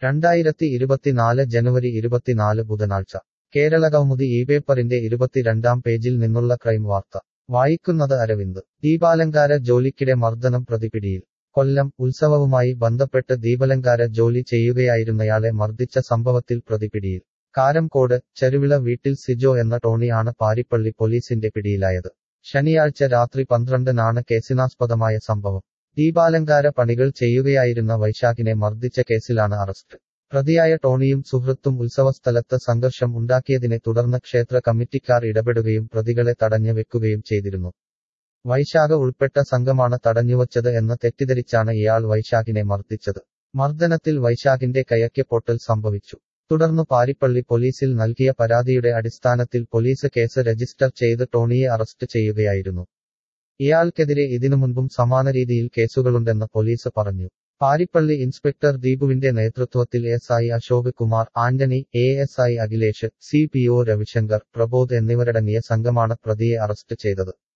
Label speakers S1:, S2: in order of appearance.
S1: രണ്ടായിരത്തി ഇരുപത്തിനാല് ജനുവരി ഇരുപത്തിനാല് ബുധനാഴ്ച കേരള കൗമുദി ഈ പേപ്പറിന്റെ ഇരുപത്തിരണ്ടാം പേജിൽ നിന്നുള്ള ക്രൈം വാർത്ത വായിക്കുന്നത് അരവിന്ദ് ദീപാലങ്കാര ജോലിക്കിടെ മർദ്ദനം പ്രതിപിടിയിൽ കൊല്ലം ഉത്സവവുമായി ബന്ധപ്പെട്ട് ദീപലങ്കാര ജോലി ചെയ്യുകയായിരുന്നയാളെ മർദ്ദിച്ച സംഭവത്തിൽ പ്രതിപിടിയിൽ കാരംകോട് ചെരുവിള വീട്ടിൽ സിജോ എന്ന ടോണിയാണ് പാരിപ്പള്ളി പോലീസിന്റെ പിടിയിലായത് ശനിയാഴ്ച രാത്രി പന്ത്രണ്ടിനാണ് കേസിനാസ്പദമായ സംഭവം ദീപാലങ്കാര പണികൾ ചെയ്യുകയായിരുന്ന വൈശാഖിനെ മർദ്ദിച്ച കേസിലാണ് അറസ്റ്റ് പ്രതിയായ ടോണിയും സുഹൃത്തും ഉത്സവസ്ഥലത്ത് സംഘർഷം ഉണ്ടാക്കിയതിനെ തുടർന്ന് ക്ഷേത്ര കമ്മിറ്റിക്കാർ ഇടപെടുകയും പ്രതികളെ തടഞ്ഞു വെക്കുകയും ചെയ്തിരുന്നു വൈശാഖ ഉൾപ്പെട്ട സംഘമാണ് തടഞ്ഞുവച്ചത് എന്ന് തെറ്റിദ്ധരിച്ചാണ് ഇയാൾ വൈശാഖിനെ മർദ്ദിച്ചത് മർദ്ദനത്തിൽ വൈശാഖിന്റെ കയക്ക് പൊട്ടൽ സംഭവിച്ചു തുടർന്ന് പാരിപ്പള്ളി പോലീസിൽ നൽകിയ പരാതിയുടെ അടിസ്ഥാനത്തിൽ പോലീസ് കേസ് രജിസ്റ്റർ ചെയ്ത് ടോണിയെ അറസ്റ്റ് ചെയ്യുകയായിരുന്നു ഇയാൾക്കെതിരെ ഇതിനു മുൻപും സമാന രീതിയിൽ കേസുകളുണ്ടെന്ന് പോലീസ് പറഞ്ഞു പാരിപ്പള്ളി ഇൻസ്പെക്ടർ ദീപുവിന്റെ നേതൃത്വത്തിൽ S I Ashok Kumar Antony A S I Akhilesh C P O Ravishankar Prabodh എന്നിവരടങ്ങിയ സംഘമാണ് പ്രതിയെ അറസ്റ്റ് ചെയ്തത്